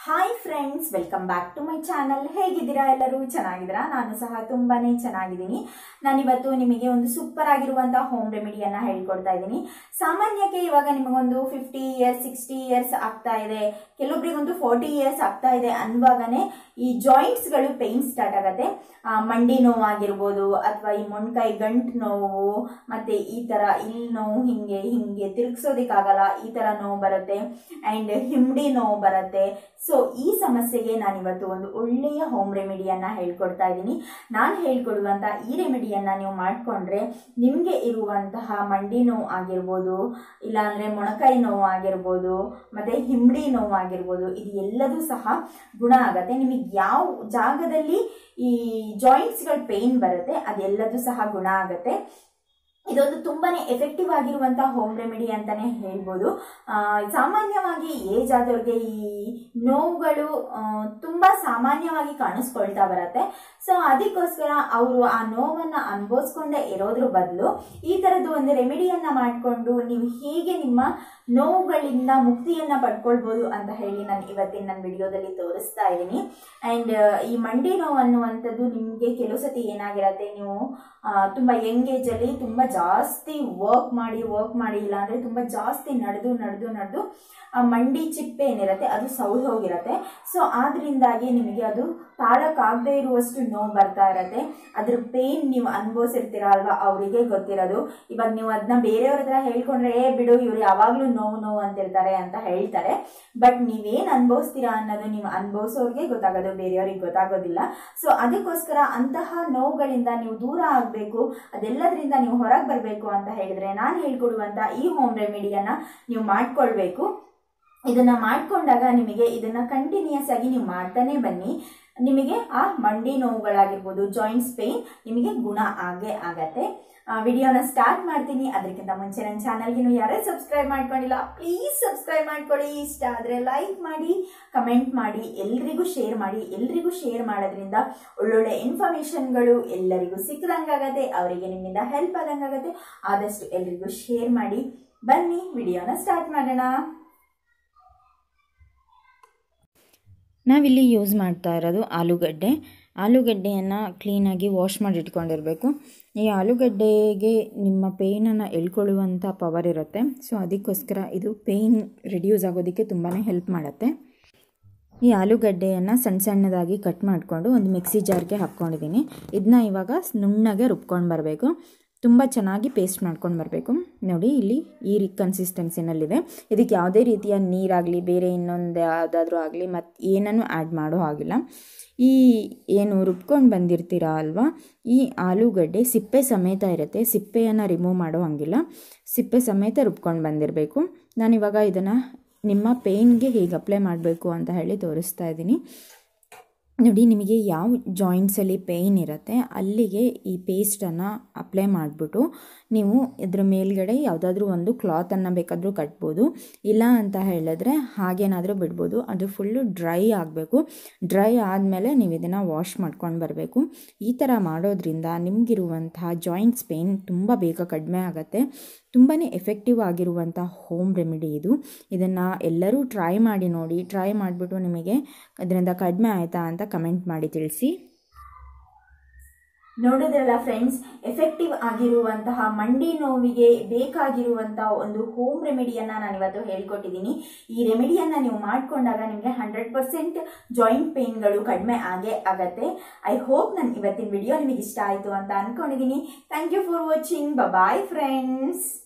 hi friends welcome back to my channel ಹೇಗಿದ್ದೀರಾ ಎಲ್ಲರೂ ಚೆನ್ನಾಗಿದ್ದೀರಾ ನಾನು ಸಹ ತುಂಬಾನೇ ಚೆನ್ನಾಗಿದ್ದೀನಿ ನಾನಿವತ್ತು ನಿಮಗೆ ಒಂದು ಸೂಪರ್ ಆಗಿರುವಂತಹ ಹೋಮ್ ರೆಮಿಡಿಯನ್ನ ಹೇಳ್ಕೊಡ್ತಾ ಇದ್ದೀನಿ ಸಾಮಾನ್ಯಕ್ಕೆ ಇವಾಗ ನಿಮಗೊಂದು ಫಿಫ್ಟಿ ಇಯರ್ಸ್ ಸಿಕ್ಸ್ಟಿ ಇಯರ್ಸ್ ಆಗ್ತಾ ಇದೆ ಕೆಲವೊಬ್ರಿಗೊಂದು ಫೋರ್ಟಿ ಇಯರ್ಸ್ ಆಗ್ತಾ ಇದೆ ಅನ್ನುವಾಗನೇ ಈ ಜಾಯಿಂಟ್ಸ್ಗಳು ಪೇನ್ ಸ್ಟಾರ್ಟ್ ಆಗತ್ತೆ ಆ, ಮಂಡಿ ನೋವಾಗಿರ್ಬೋದು ಅಥವಾ ಈ ಮೊಣ್ಕೈ ಗಂಟು ನೋವು ಮತ್ತೆ ಈ ತರ ಇಲ್ಲಿ ನೋವು ಹಿಂಗೆ ಹಿಂಗೆ ತಿರುಗಿಸೋದಿಕ್ಕಾಗಲ್ಲ ಈ ತರ ನೋವು ಬರುತ್ತೆ ಅಂಡ್ ಹಿಂಡಿ ನೋವು ಬರುತ್ತೆ ಸೊ ಈ ಸಮಸ್ಯೆಗೆ ನಾನು ಇವತ್ತು ಒಂದು ಒಳ್ಳೆಯ ಹೋಮ್ ರೆಮಿಡಿಯನ್ನ ಹೇಳ್ಕೊಡ್ತಾ ಇದ್ದೀನಿ ನಾನು ಹೇಳ್ಕೊಡುವಂತ ಈ ರೆಮಿಡಿಯನ್ನ ನೀವು ಮಾಡ್ಕೊಂಡ್ರೆ ನಿಮ್ಗೆ ಇರುವಂತಹ ಮಂಡಿ ನೋವು ಆಗಿರ್ಬೋದು ಇಲ್ಲಾಂದ್ರೆ ಮೊಣಕೈ ನೋವು ಆಗಿರ್ಬೋದು ಮತ್ತೆ ಹಿಂಬಡಿ ನೋವು ಆಗಿರ್ಬೋದು ಇದು ಎಲ್ಲದೂ ಸಹ ಗುಣ ಆಗತ್ತೆ ನಿಮಗೆ ಯಾವ ಜಾಗದಲ್ಲಿ ಈ ಜಾಯಿಂಟ್ಸ್ಗಳ ಪೇನ್ ಬರುತ್ತೆ ಅದೆಲ್ಲದೂ ಸಹ ಗುಣ ಆಗತ್ತೆ ಇದೊಂದು ತುಂಬಾನೇ ಎಫೆಕ್ಟಿವ್ ಆಗಿರುವಂತಹ ಹೋಮ್ ರೆಮಿಡಿ ಅಂತಾನೆ ಹೇಳ್ಬೋದು ಆ, ಸಾಮಾನ್ಯವಾಗಿ ಏಜ್ ಆದವ್ರಿಗೆ ಈ ನೋವುಗಳು ಆ, ತುಂಬಾ ಸಾಮಾನ್ಯವಾಗಿ ಕಾಣಿಸ್ಕೊಳ್ತಾ ಬರತ್ತೆ ಸೊ ಅದಕ್ಕೋಸ್ಕರ ಅವರು ಆ ನೋವನ್ನ ಅನುಭವಿಸ್ಕೊಂಡೇ ಇರೋದ್ರ ಬದಲು ಈ ತರದ್ದು ಒಂದು ರೆಮಿಡಿಯನ್ನ ಮಾಡಿಕೊಂಡು ನೀವು ಹೇಗೆ ನಿಮ್ಮ ನೋವುಗಳಿಂದ ಮುಕ್ತಿಯನ್ನ ಪಡ್ಕೊಳ್ಬೋದು ಅಂತ ಹೇಳಿ ನಾನು ಇವತ್ತಿನ ನನ್ನ ವಿಡಿಯೋದಲ್ಲಿ ತೋರಿಸ್ತಾ ಇದ್ದೀನಿ ಅಂಡ್ ಈ ಮಂಡಿ ನೋವು ಅನ್ನುವಂಥದ್ದು ನಿಮಗೆ ಕೆಲವು ಸತಿ ಏನಾಗಿರತ್ತೆ ನೀವು ಆ, ತುಂಬಾ ಯಂಗ್ ಏಜ್ ಅಲ್ಲಿ ತುಂಬಾ ಜಾಸ್ತಿ ವರ್ಕ್ ಮಾಡಿ ವರ್ಕ್ ಮಾಡಿ ಇಲ್ಲಾಂದ್ರೆ ತುಂಬಾ ಜಾಸ್ತಿ ನಡೆದು ನಡೆದು ನಡೆದು ಆ ಮಂಡಿ ಚಿಪ್ಪೆ ಏನಿರತ್ತೆ ಅದು ಸೌದು ಹೋಗಿರತ್ತೆ ಸೊ ಆದ್ರಿಂದಾಗಿ ನಿಮಗೆ ಅದು ತಾಳಕ್ಕಾಗದೇ ಇರುವಷ್ಟು ನೋವು ಬರ್ತಾ ಇರತ್ತೆ ಅದ್ರ ಪೇನ್ ನೀವು ಅನುಭವಿಸಿರ್ತೀರ ಅಲ್ವಾ ಅವರಿಗೆ ಗೊತ್ತಿರೋದು ಇವಾಗ ನೀವು ಅದನ್ನ ಬೇರೆಯವ್ರ ಹತ್ರ ಹೇಳ್ಕೊಂಡ್ರೆ ಏ ಬಿಡು ಇವ್ರು ಯಾವಾಗ್ಲೂ ನೋವು ನೋವು ಅಂತಿರ್ತಾರೆ ಅಂತ ಹೇಳ್ತಾರೆ ಬಟ್ ನೀವೇನ್ ಅನುಭವಿಸ್ತೀರಾ ಅನ್ನೋದು ನೀವು ಅನುಭವಿಸೋರ್ಗೆ ಗೊತ್ತಾಗೋದು ಬೇರೆಯವ್ರಿಗೆ ಗೊತ್ತಾಗೋದಿಲ್ಲ ಸೊ ಅದಕ್ಕೋಸ್ಕರ ಅಂತಹ ನೋವುಗಳಿಂದ ನೀವು ದೂರ ಆಗಬೇಕು ಅದೆಲ್ಲದರಿಂದ ನೀವು ಹೊರಗೆ ಬರಬೇಕು ಅಂತ ಹೇಳಿದ್ರೆ ನಾನು ಹೇಳ್ಕೊಡುವಂತ ಈ ಹೋಮ್ ರೆಮಿಡಿಯನ್ನ ನೀವು ಮಾಡ್ಕೊಳ್ಬೇಕು ಇದನ್ನ ಮಾಡ್ಕೊಂಡಾಗ ನಿಮಗೆ ಇದನ್ನ ಕಂಟಿನ್ಯೂಸ್ ಆಗಿ ನೀವು ಮಾಡ್ತಾನೆ ಬನ್ನಿ ನಿಮಗೆ ಆ ಮಂಡಿ ನೋವುಗಳಾಗಿರ್ಬೋದು ಜಾಯಿಂಟ್ಸ್ ಪೇನ್ ನಿಮಗೆ ಗುಣ ಆಗೇ ಆಗತ್ತೆ ವಿಡಿಯೋನ ಸ್ಟಾರ್ಟ್ ಮಾಡ್ತೀನಿ ಅದಕ್ಕಿಂತ ಮುಂಚೆ ನನ್ನ ಚಾನಲ್ಗೆ ನೀವು ಯಾರೇ ಸಬ್ಸ್ಕ್ರೈಬ್ ಮಾಡ್ಕೊಂಡಿಲ್ಲ ಪ್ಲೀಸ್ ಸಬ್ಸ್ಕ್ರೈಬ್ ಮಾಡ್ಕೊಳ್ಳಿ ಇಷ್ಟ ಆದರೆ ಲೈಕ್ ಮಾಡಿ ಕಮೆಂಟ್ ಮಾಡಿ ಎಲ್ರಿಗೂ ಶೇರ್ ಮಾಡಿ ಎಲ್ರಿಗೂ ಶೇರ್ ಮಾಡೋದ್ರಿಂದ ಒಳ್ಳೊಳ್ಳೆ ಇನ್ಫಾರ್ಮೇಶನ್ಗಳು ಎಲ್ಲರಿಗೂ ಸಿಕ್ಕದಂಗಾಗತ್ತೆ ಅವರಿಗೆ ನಿಮ್ಮಿಂದ ಹೆಲ್ಪ್ ಆದಂಗಾಗತ್ತೆ ಆದಷ್ಟು ಎಲ್ರಿಗೂ ಶೇರ್ ಮಾಡಿ ಬನ್ನಿ ವಿಡಿಯೋನ ಸ್ಟಾರ್ಟ್ ಮಾಡೋಣ ನಾವಿಲ್ಲಿ ಯೂಸ್ ಮಾಡ್ತಾ ಇರೋದು ಆಲೂಗಡ್ಡೆ ಆಲೂಗಡ್ಡೆಯನ್ನು ಕ್ಲೀನಾಗಿ ವಾಶ್ ಮಾಡಿ ಇಟ್ಕೊಂಡಿರಬೇಕು ಈ ಆಲೂಗಡ್ಡೆಗೆ ನಿಮ್ಮ ಪೇಯ್ನನ್ನು ಎಳ್ಕೊಳ್ಳುವಂಥ ಪವರ್ ಇರುತ್ತೆ ಸೊ ಅದಕ್ಕೋಸ್ಕರ ಇದು ಪೇಯ್ನ್ ರಿಡ್ಯೂಸ್ ಆಗೋದಕ್ಕೆ ತುಂಬಾ ಹೆಲ್ಪ್ ಮಾಡುತ್ತೆ ಈ ಆಲೂಗಡ್ಡೆಯನ್ನು ಸಣ್ಣ ಸಣ್ಣದಾಗಿ ಕಟ್ ಮಾಡಿಕೊಂಡು ಒಂದು ಮಿಕ್ಸಿ ಜಾರ್ಗೆ ಹಾಕ್ಕೊಂಡಿದ್ದೀನಿ ಇದನ್ನ ಇವಾಗ ನುಣ್ಣಗೆ ರುಬ್ಕೊಂಡು ಬರಬೇಕು ತುಂಬ ಚೆನ್ನಾಗಿ ಪೇಸ್ಟ್ ಮಾಡ್ಕೊಂಡು ಬರಬೇಕು ನೋಡಿ ಇಲ್ಲಿ ಈ ರೀ ಕನ್ಸಿಸ್ಟೆನ್ಸಿನಲ್ಲಿದೆ ಇದಕ್ಕೆ ಯಾವುದೇ ರೀತಿಯ ನೀರಾಗಲಿ ಬೇರೆ ಇನ್ನೊಂದು ಯಾವುದಾದ್ರೂ ಆಗಲಿ ಮತ್ತು ಏನನ್ನು ಆ್ಯಡ್ ಮಾಡೋ ಹಾಗಿಲ್ಲ ಈ ಏನು ರುಬ್ಕೊಂಡು ಬಂದಿರ್ತೀರ ಅಲ್ವಾ ಈ ಆಲೂಗಡ್ಡೆ ಸಿಪ್ಪೆ ಸಮೇತ ಇರುತ್ತೆ ಸಿಪ್ಪೆಯನ್ನು ರಿಮೂವ್ ಮಾಡೋ ಹಾಗಿಲ್ಲ ಸಿಪ್ಪೆ ಸಮೇತ ರುಬ್ಕೊಂಡು ಬಂದಿರಬೇಕು ನಾನಿವಾಗ ಇದನ್ನು ನಿಮ್ಮ ಪೇಯ್ನ್ಗೆ ಹೇಗೆ ಅಪ್ಲೈ ಮಾಡಬೇಕು ಅಂತ ಹೇಳಿ ತೋರಿಸ್ತಾ ಇದ್ದೀನಿ ನೋಡಿ ನಿಮಗೆ ಯಾವ ಜಾಯಿಂಟ್ಸಲ್ಲಿ ಪೇಯ್ನ್ ಇರುತ್ತೆ ಅಲ್ಲಿಗೆ ಈ ಪೇಸ್ಟನ್ನು ಅಪ್ಲೈ ಮಾಡಿಬಿಟ್ಟು ನೀವು ಇದ್ರ ಮೇಲ್ಗಡೆ ಯಾವುದಾದ್ರೂ ಒಂದು ಕ್ಲಾತನ್ನು ಬೇಕಾದರೂ ಕಟ್ಬೋದು ಇಲ್ಲ ಅಂತ ಹೇಳಿದ್ರೆ ಹಾಗೇನಾದರೂ ಬಿಡ್ಬೋದು ಅದು ಫುಲ್ಲು ಡ್ರೈ ಆಗಬೇಕು ಡ್ರೈ ಆದಮೇಲೆ ನೀವು ಇದನ್ನು ವಾಶ್ ಮಾಡ್ಕೊಂಡು ಬರಬೇಕು ಈ ಥರ ಮಾಡೋದ್ರಿಂದ ನಿಮಗಿರುವಂತಹ ಜಾಯಿಂಟ್ಸ್ ಪೇಯ್ನ್ ತುಂಬ ಬೇಗ ಕಡಿಮೆ ಆಗುತ್ತೆ ತುಂಬಾ ಎಫೆಕ್ಟಿವ್ ಆಗಿರುವಂಥ ಹೋಮ್ ರೆಮಿಡಿ ಇದು ಇದನ್ನು ಎಲ್ಲರೂ ಟ್ರೈ ಮಾಡಿ ನೋಡಿ ಟ್ರೈ ಮಾಡಿಬಿಟ್ಟು ನಿಮಗೆ ಅದರಿಂದ ಕಡಿಮೆ ಆಯಿತಾ ಅಂತ ಕಮೆಂಟ್ ಮಾಡಿ ತಿಳಿಸಿ ನೋಡಿದ್ರಲ್ಲ ಫ್ರೆಂಡ್ಸ್ ಎಫೆಕ್ಟಿವ್ ಆಗಿರುವಂತಹ ಮಂಡಿ ನೋವಿಗೆ ಬೇಕಾಗಿರುವಂತಹ ಒಂದು ಹೋಮ್ ರೆಮಿಡಿಯನ್ನ ನಾನು ಇವತ್ತು ಹೇಳ್ಕೊಟ್ಟಿದ್ದೀನಿ ಈ ರೆಮಿಡಿಯನ್ನ ನೀವು ಮಾಡ್ಕೊಂಡಾಗ ನಿಮಗೆ ಹಂಡ್ರೆಡ್ ಪರ್ಸೆಂಟ್ ಜಾಯಿಂಟ್ ಪೇನ್ಗಳು ಕಡಿಮೆ ಆಗೇ ಆಗತ್ತೆ ಐ ಹೋಪ್ ನನ್ನ ಇವತ್ತಿನ ವಿಡಿಯೋ ನಿಮಗೆ ಇಷ್ಟ ಆಯಿತು ಅಂತ ಅನ್ಕೊಂಡಿದ್ದೀನಿ thank you for watching bye friends